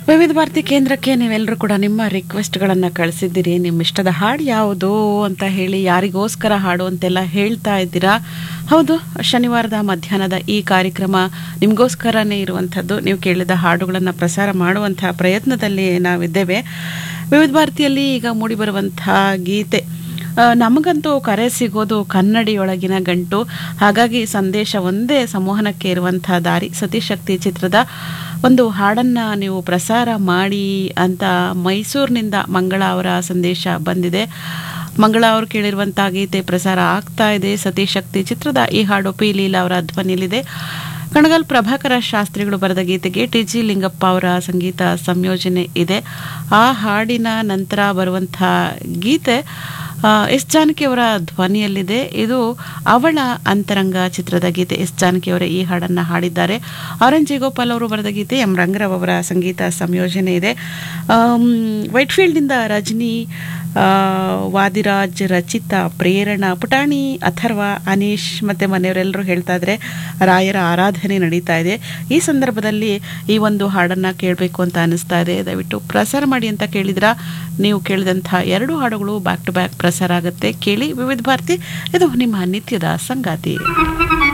ವಿವಿಧ ಭಾರತಿ ಕೇಂದ್ರಕ್ಕೆ ನೀವೆಲ್ಲರೂ ಕೂಡ ನಿಮ್ಮ ರಿಕ್ವೆಸ್ಟ್ಗಳನ್ನು ಕಳಿಸಿದ್ದೀರಿ ನಿಮ್ಮ ಇಷ್ಟದ ಹಾಡು ಯಾವುದು ಅಂತ ಹೇಳಿ ಯಾರಿಗೋಸ್ಕರ ಹಾಡು ಅಂತೆಲ್ಲ ಹೇಳ್ತಾ ಇದ್ದೀರಾ ಹೌದು ಶನಿವಾರದ ಮಧ್ಯಾಹ್ನದ ಈ ಕಾರ್ಯಕ್ರಮ ನಿಮಗೋಸ್ಕರನೇ ಇರುವಂಥದ್ದು ನೀವು ಕೇಳಿದ ಹಾಡುಗಳನ್ನು ಪ್ರಸಾರ ಮಾಡುವಂಥ ಪ್ರಯತ್ನದಲ್ಲಿ ನಾವಿದ್ದೇವೆ ವಿವಿಧ ಭಾರತಿಯಲ್ಲಿ ಈಗ ಮೂಡಿಬರುವಂಥ ಗೀತೆ ಆ, ನಮಗಂತೂ ಕರೆ ಸಿಗೋದು ಕನ್ನಡಿಯೊಳಗಿನ ಗಂಟು ಹಾಗಾಗಿ ಸಂದೇಶ ಒಂದೇ ಸಂವಹನಕ್ಕೆ ಇರುವಂಥ ದಾರಿ ಸತಿಶಕ್ತಿ ಚಿತ್ರದ ಒಂದು ಹಾಡನ್ನ ನೀವು ಪ್ರಸಾರ ಮಾಡಿ ಅಂತ ಮೈಸೂರಿನಿಂದ ಮಂಗಳ ಅವರ ಸಂದೇಶ ಬಂದಿದೆ ಮಂಗಳ ಅವರು ಕೇಳಿರುವಂಥ ಗೀತೆ ಪ್ರಸಾರ ಆಗ್ತಾ ಇದೆ ಸತಿಶಕ್ತಿ ಚಿತ್ರದ ಈ ಹಾಡು ಪಿ ಲೀಲಾ ಅವರ ಧ್ವನಿಯಲ್ಲಿದೆ ಕಣಗಲ್ ಪ್ರಭಾಕರ ಶಾಸ್ತ್ರಿಗಳು ಬರೆದ ಗೀತೆಗೆ ಟಿ ಜಿ ಲಿಂಗಪ್ಪ ಅವರ ಸಂಗೀತ ಸಂಯೋಜನೆ ಇದೆ ಆ ಹಾಡಿನ ನಂತರ ಬರುವಂಥ ಗೀತೆ ಆ, ಎಸ್ ಜಾನಕಿ ಅವರ ಧ್ವನಿಯಲ್ಲಿದೆ ಇದು ಅವಳ ಅಂತರಂಗ ಚಿತ್ರದ ಗೀತೆ ಎಸ್ ಜಾನಕಿ ಅವರ ಈ ಹಾಡನ್ನು ಹಾಡಿದ್ದಾರೆ ಆರೆಂಜ್ ಗೋಪಾಲ್ ಅವರು ಬರೆದ ಗೀತೆ ಎಂ ರಂಗರಾವ್ ಅವರ ಸಂಗೀತ ಸಂಯೋಜನೆ ಇದೆ ಆಮ್, ವೈಟ್ಫೀಲ್ಡಿಂದ ರಜನಿ ಆ, ವಾದಿರಾಜ್ ರಚಿತಾ ಪ್ರೇರಣಾ ಪುಟಾಣಿ ಅಥರ್ವ ಅನೀಶ್ ಮತ್ತು ಮನೆಯವರೆಲ್ಲರೂ ಹೇಳ್ತಾ ಇದ್ರೆ ರಾಯರ ಆರಾಧನೆ ನಡೀತಾ ಇದೆ ಈ ಸಂದರ್ಭದಲ್ಲಿ ಈ ಒಂದು ಹಾಡನ್ನು ಕೇಳಬೇಕು ಅಂತ ಅನಿಸ್ತಾ ಇದೆ ದಯವಿಟ್ಟು ಪ್ರಸಾರ ಮಾಡಿ ಅಂತ ಕೇಳಿದ್ರ ನೀವು ಕೇಳಿದಂಥ ಎರಡು ಹಾಡುಗಳು ಬ್ಯಾಕ್ ಟು ಬ್ಯಾಕ್ ಪ್ರಸಾರ ಆಗುತ್ತೆ ಕೇಳಿ ವಿವಿಧ ಭಾರತಿ ಇದು ನಿಮ್ಮ ನಿತ್ಯದ ಸಂಗಾತಿ